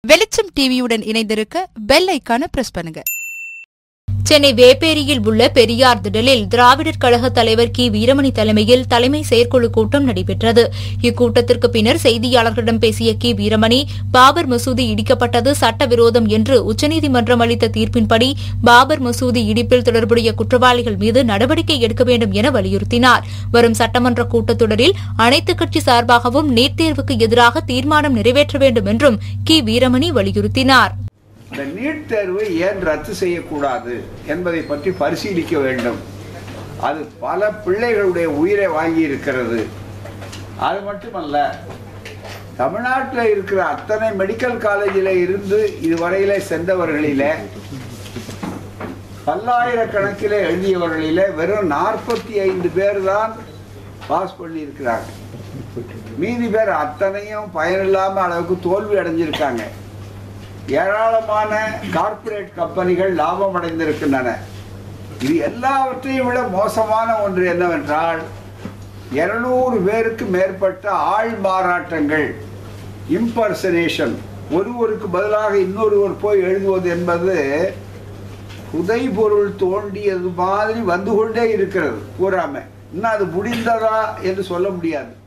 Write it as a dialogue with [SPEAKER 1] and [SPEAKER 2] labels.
[SPEAKER 1] வெளிச்சம் டிவியுடன் இணைந்திருக்க பெல் ஐக்கான பிரஸ் பண்ணுங்க
[SPEAKER 2] சென்னை வேப்பேரியில் உள்ள பெரியார் திடலில் திராவிடர் கழக தலைவர் கி வீரமணி தலைமையில் தலைமை செயற்குழு கூட்டம் நடைபெற்றது இக்கூட்டத்திற்கு பின்னர் செய்தியாளர்களிடம் பேசிய கி வீரமணி பாபர் மசூதி இடிக்கப்பட்டது சட்டவிரோதம் என்று உச்சநீதிமன்றம் அளித்த தீர்ப்பின்படி பாபர் மசூதி இடிப்பில் தொடர்புடைய குற்றவாளிகள் மீது நடவடிக்கை எடுக்க வேண்டும் என வலியுறுத்தினார் வரும் சட்டமன்ற கூட்டத்தொடரில் அனைத்துக் கட்சி சார்பாகவும் நீட் தேர்வுக்கு எதிராக தீர்மானம் நிறைவேற்ற வேண்டும் என்றும் கி வீரமணி வலியுறுத்தினார்
[SPEAKER 3] இந்த நீட் தேர்வு ஏன் ரத்து செய்யக்கூடாது என்பதை பற்றி பரிசீலிக்க வேண்டும் அது பல பிள்ளைகளுடைய உயிரை வாங்கி இருக்கிறது அது மட்டுமல்ல தமிழ்நாட்டில் இருக்கிற அத்தனை மெடிக்கல் காலேஜில் இருந்து இதுவரையில சென்றவர்களில பல்லாயிரக்கணக்கில் எழுதியவர்களில வெறும் நாற்பத்தி ஐந்து பேர் தான் பாஸ் பண்ணி இருக்கிறாங்க மீதி பேர் அத்தனையும் பயனில்லாம அளவுக்கு தோல்வி அடைஞ்சிருக்காங்க ஏராளமான கார்ப்பரேட் கம்பெனிகள் லாபம் அடைந்திருக்கின்றன இது எல்லாவற்றையும் விட மோசமான ஒன்று என்னவென்றால் இருநூறு பேருக்கு மேற்பட்ட ஆள் மாறாட்டங்கள் இம்பர்சனேஷன் ஒருவருக்கு பதிலாக இன்னொருவர் போய் எழுதுவது என்பது புதை பொருள் தோண்டியது மாதிரி வந்து கொண்டே இருக்கிறது கூறாம இன்னும் அது முடிந்ததா என்று சொல்ல முடியாது